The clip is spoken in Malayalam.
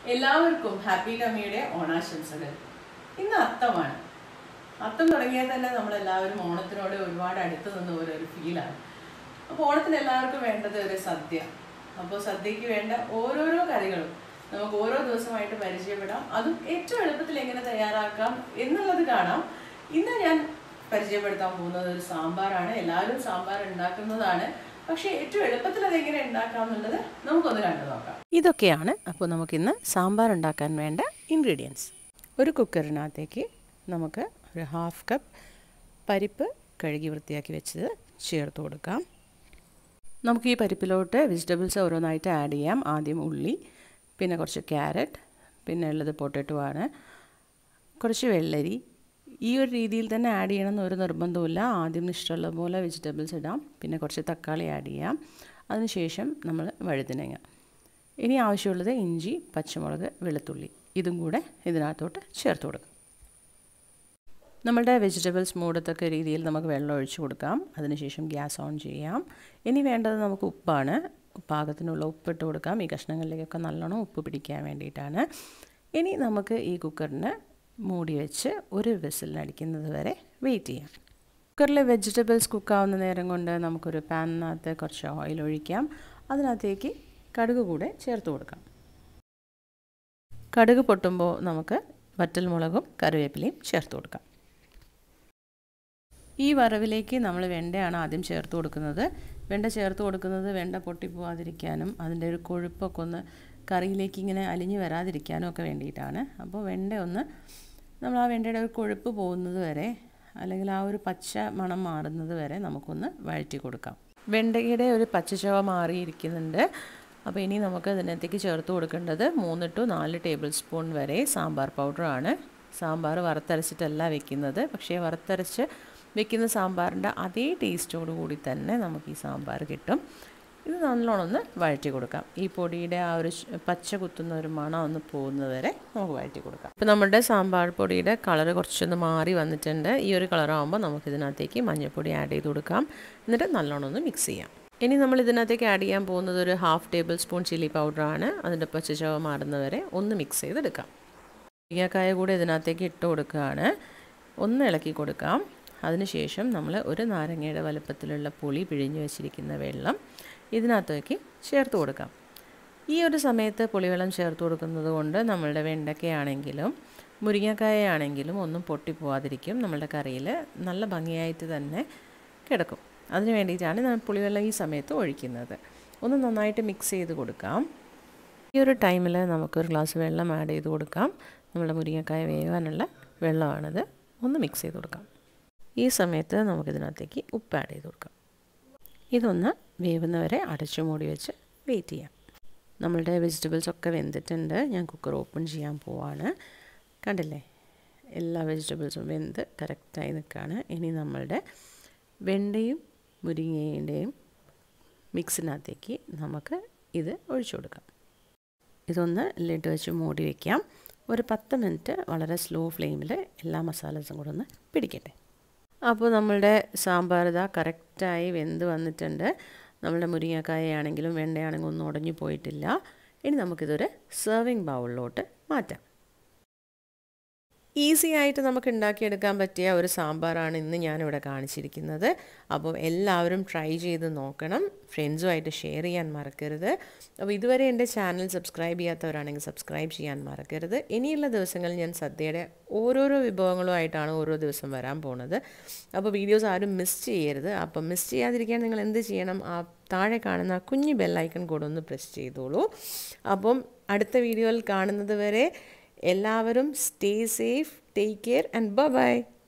എല്ലാവർക്കും ഹാപ്പി ടമ്മിയുടെ ഓണാശംസകൾ ഇന്ന് അത്തമാണ് അത്തം തുടങ്ങിയാൽ തന്നെ നമ്മളെല്ലാവരും ഓണത്തിനോട് ഒരുപാട് അടുത്ത് നിന്ന് ഒരു ഒരു ഫീലാണ് അപ്പോൾ ഓണത്തിന് എല്ലാവർക്കും വേണ്ടത് ഒരു സദ്യ അപ്പോൾ സദ്യക്ക് വേണ്ട ഓരോരോ കറികളും നമുക്ക് ഓരോ ദിവസമായിട്ട് പരിചയപ്പെടാം അതും ഏറ്റവും എളുപ്പത്തിൽ എങ്ങനെ തയ്യാറാക്കാം എന്നുള്ളത് കാണാം ഇന്ന് ഞാൻ പരിചയപ്പെടുത്താൻ പോകുന്നത് ഒരു സാമ്പാറാണ് എല്ലാവരും സാമ്പാർ ഉണ്ടാക്കുന്നതാണ് പക്ഷേ ഏറ്റവും എളുപ്പത്തിൽ അത് എങ്ങനെ ഉണ്ടാക്കാം എന്നുള്ളത് നമുക്കൊന്ന് കണ്ടു നോക്കാം ഇതൊക്കെയാണ് അപ്പോൾ നമുക്കിന്ന് സാമ്പാർ ഉണ്ടാക്കാൻ വേണ്ട ഇൻഗ്രീഡിയൻസ് ഒരു കുക്കറിനകത്തേക്ക് നമുക്ക് ഒരു ഹാഫ് കപ്പ് പരിപ്പ് കഴുകി വൃത്തിയാക്കി വെച്ചത് ചേർത്ത് കൊടുക്കാം നമുക്ക് ഈ പരിപ്പിലോട്ട് വെജിറ്റബിൾസ് ഓരോന്നായിട്ട് ആഡ് ചെയ്യാം ആദ്യം ഉള്ളി പിന്നെ കുറച്ച് ക്യാരറ്റ് പിന്നെ ഉള്ളത് പൊട്ടറ്റോ ആണ് കുറച്ച് വെള്ളരി ഈ ഒരു രീതിയിൽ തന്നെ ആഡ് ചെയ്യണമെന്ന് ഒരു നിർബന്ധമില്ല ആദ്യം ഇഷ്ടമുള്ള പോലെ വെജിറ്റബിൾസ് ഇടാം പിന്നെ കുറച്ച് തക്കാളി ആഡ് ചെയ്യാം അതിനുശേഷം നമ്മൾ വഴുതനങ്ങ ഇനി ആവശ്യമുള്ളത് ഇഞ്ചി പച്ചമുളക് വെളുത്തുള്ളി ഇതും കൂടെ ഇതിനകത്തോട്ട് ചേർത്ത് കൊടുക്കാം നമ്മളുടെ വെജിറ്റബിൾസ് മൂടത്തക്ക രീതിയിൽ നമുക്ക് വെള്ളം ഒഴിച്ചു കൊടുക്കാം അതിനുശേഷം ഗ്യാസ് ഓൺ ചെയ്യാം ഇനി വേണ്ടത് നമുക്ക് ഉപ്പാണ് പാകത്തിനുള്ള ഉപ്പിട്ട് കൊടുക്കാം ഈ കഷ്ണങ്ങളിലേക്കൊക്കെ നല്ലോണം ഉപ്പ് പിടിക്കാൻ വേണ്ടിയിട്ടാണ് ഇനി നമുക്ക് ഈ കുക്കറിന് മൂടി വെച്ച് ഒരു വിസിലടിക്കുന്നത് വരെ വെയിറ്റ് ചെയ്യാം കുക്കറിൽ വെജിറ്റബിൾസ് കുക്കാവുന്ന നേരം കൊണ്ട് നമുക്കൊരു പാനിനകത്ത് കുറച്ച് ഓയിൽ ഒഴിക്കാം അതിനകത്തേക്ക് കടുക് കൂടെ ചേർത്ത് കൊടുക്കാം കടുക് പൊട്ടുമ്പോൾ നമുക്ക് വറ്റൽമുളകും കറിവേപ്പിലയും ചേർത്ത് കൊടുക്കാം ഈ വറവിലേക്ക് നമ്മൾ വെണ്ടയാണ് ആദ്യം ചേർത്ത് കൊടുക്കുന്നത് വെണ്ട ചേർത്ത് കൊടുക്കുന്നത് വെണ്ട പൊട്ടിപ്പോവാതിരിക്കാനും അതിൻ്റെ ഒരു കൊഴുപ്പൊക്കെ ഒന്ന് കറിയിലേക്ക് ഇങ്ങനെ അലിഞ്ഞു വരാതിരിക്കാനും ഒക്കെ വേണ്ടിയിട്ടാണ് അപ്പോൾ വെണ്ട ഒന്ന് നമ്മൾ ആ വെണ്ടയുടെ ഒരു കൊഴുപ്പ് പോകുന്നത് വരെ അല്ലെങ്കിൽ ആ ഒരു പച്ച മണം മാറുന്നത് വരെ നമുക്കൊന്ന് വഴറ്റി കൊടുക്കാം വെണ്ടയുടെ ഒരു പച്ചച്ചവ മാറിയിരിക്കുന്നുണ്ട് അപ്പോൾ ഇനി നമുക്ക് അതിനകത്തേക്ക് ചേർത്ത് കൊടുക്കേണ്ടത് മൂന്ന് ടു നാല് ടേബിൾ സ്പൂൺ വരെ സാമ്പാർ പൗഡറാണ് സാമ്പാർ വറുത്തരച്ചിട്ടല്ല വെക്കുന്നത് പക്ഷേ വറുത്തരച്ച് വെക്കുന്ന സാമ്പാറിൻ്റെ അതേ ടേസ്റ്റോടു കൂടി തന്നെ നമുക്ക് ഈ സാമ്പാർ കിട്ടും ഇത് നല്ലോണം ഒന്ന് വഴറ്റി കൊടുക്കാം ഈ പൊടിയുടെ ആ ഒരു പച്ച കുത്തുന്ന ഒരു മണം ഒന്ന് പോകുന്നത് വരെ നമുക്ക് വഴറ്റി കൊടുക്കാം ഇപ്പോൾ നമ്മുടെ സാമ്പാർ പൊടിയുടെ കളർ കുറച്ചൊന്ന് മാറി വന്നിട്ടുണ്ട് ഈ ഒരു കളറാകുമ്പോൾ നമുക്ക് ഇതിനകത്തേക്ക് മഞ്ഞൾപ്പൊടി ആഡ് ചെയ്ത് കൊടുക്കാം എന്നിട്ട് നല്ലോണം ഒന്ന് മിക്സ് ചെയ്യാം ഇനി നമ്മൾ ഇതിനകത്തേക്ക് ആഡ് ചെയ്യാൻ പോകുന്നത് ഒരു ഹാഫ് ടേബിൾ സ്പൂൺ ചില്ലി പൗഡറാണ് അതിൻ്റെ പച്ചച്ചവ മാറുന്നവരെ ഒന്ന് മിക്സ് ചെയ്തെടുക്കാം മുരിങ്ങക്കായ കൂടെ ഇതിനകത്തേക്ക് ഇട്ട് കൊടുക്കുകയാണ് ഒന്ന് ഇളക്കി കൊടുക്കാം അതിനുശേഷം നമ്മൾ ഒരു നാരങ്ങയുടെ വലുപ്പത്തിലുള്ള പുളി പിഴിഞ്ഞ് വെച്ചിരിക്കുന്ന വെള്ളം ഇതിനകത്തേക്ക് ചേർത്ത് കൊടുക്കാം ഈ ഒരു സമയത്ത് പുളിവെള്ളം ചേർത്ത് കൊടുക്കുന്നത് കൊണ്ട് നമ്മളുടെ വെണ്ടയ്ക്കയാണെങ്കിലും മുരിങ്ങക്കായ ആണെങ്കിലും ഒന്നും പൊട്ടിപ്പോവാതിരിക്കും നമ്മളുടെ കറിയിൽ നല്ല ഭംഗിയായിട്ട് തന്നെ കിടക്കും അതിന് വേണ്ടിയിട്ടാണ് ഞാൻ പുളിവെള്ളം ഈ സമയത്ത് ഒഴിക്കുന്നത് ഒന്ന് നന്നായിട്ട് മിക്സ് ചെയ്ത് കൊടുക്കാം ഈ ഒരു ടൈമിൽ നമുക്കൊരു ഗ്ലാസ് വെള്ളം ആഡ് ചെയ്ത് കൊടുക്കാം നമ്മുടെ മുരിങ്ങക്കായ വേവാനുള്ള വെള്ളമാണിത് ഒന്ന് മിക്സ് ചെയ്ത് കൊടുക്കാം ഈ സമയത്ത് നമുക്കിതിനകത്തേക്ക് ഉപ്പ് ആഡ് ചെയ്ത് കൊടുക്കാം ഇതൊന്ന് വേവുന്നവരെ അടച്ചു മൂടി വെച്ച് വെയിറ്റ് ചെയ്യാം നമ്മളുടെ വെജിറ്റബിൾസ് ഒക്കെ വെന്തിട്ടുണ്ട് ഞാൻ കുക്കർ ഓപ്പൺ ചെയ്യാൻ പോവാണ് കണ്ടില്ലേ എല്ലാ വെജിറ്റബിൾസും വെന്ത് കറക്റ്റായി നിൽക്കുകയാണ് ഇനി നമ്മളുടെ വെണ്ടയും മുരിങ്ങയുടെയും മിക്സിനകത്തേക്ക് നമുക്ക് ഇത് ഒഴിച്ചു കൊടുക്കാം ഇതൊന്ന് ലിഡ് വെച്ച് മൂടി വയ്ക്കാം ഒരു പത്ത് മിനിറ്റ് വളരെ സ്ലോ ഫ്ലെയിമിൽ എല്ലാ മസാലസും കൂടെ ഒന്ന് പിടിക്കട്ടെ അപ്പോൾ നമ്മളുടെ സാമ്പാർ ഇതാ കറക്റ്റായി വെന്ത് വന്നിട്ടുണ്ട് നമ്മളുടെ മുരിങ്ങക്കായ ആണെങ്കിലും വെണ്ടയാണെങ്കിലും ഒന്നും ഉടഞ്ഞു പോയിട്ടില്ല ഇനി നമുക്കിതൊരു സെർവിങ് ബൗളിലോട്ട് മാറ്റാം ഈസി ആയിട്ട് നമുക്ക് ഉണ്ടാക്കിയെടുക്കാൻ പറ്റിയ ഒരു സാമ്പാറാണ് ഇന്ന് ഞാനിവിടെ കാണിച്ചിരിക്കുന്നത് അപ്പോൾ എല്ലാവരും ട്രൈ ചെയ്ത് നോക്കണം ഫ്രണ്ട്സുമായിട്ട് ഷെയർ ചെയ്യാൻ മറക്കരുത് അപ്പോൾ ഇതുവരെ എൻ്റെ ചാനൽ സബ്സ്ക്രൈബ് ചെയ്യാത്തവരാണെങ്കിൽ സബ്സ്ക്രൈബ് ചെയ്യാൻ മറക്കരുത് ഇനിയുള്ള ദിവസങ്ങളിൽ ഞാൻ സദ്യയുടെ ഓരോരോ വിഭവങ്ങളുമായിട്ടാണ് ഓരോ ദിവസം വരാൻ പോണത് അപ്പോൾ വീഡിയോസ് ആരും മിസ് ചെയ്യരുത് അപ്പം മിസ് ചെയ്യാതിരിക്കാൻ നിങ്ങൾ എന്ത് ചെയ്യണം ആ താഴെ കാണുന്ന കുഞ്ഞ് ബെല്ലൈക്കൺ കൂടെ ഒന്ന് പ്രസ് ചെയ്തോളൂ അപ്പം അടുത്ത വീഡിയോയിൽ കാണുന്നത് വരെ എല്ലാവരും stay safe take care and by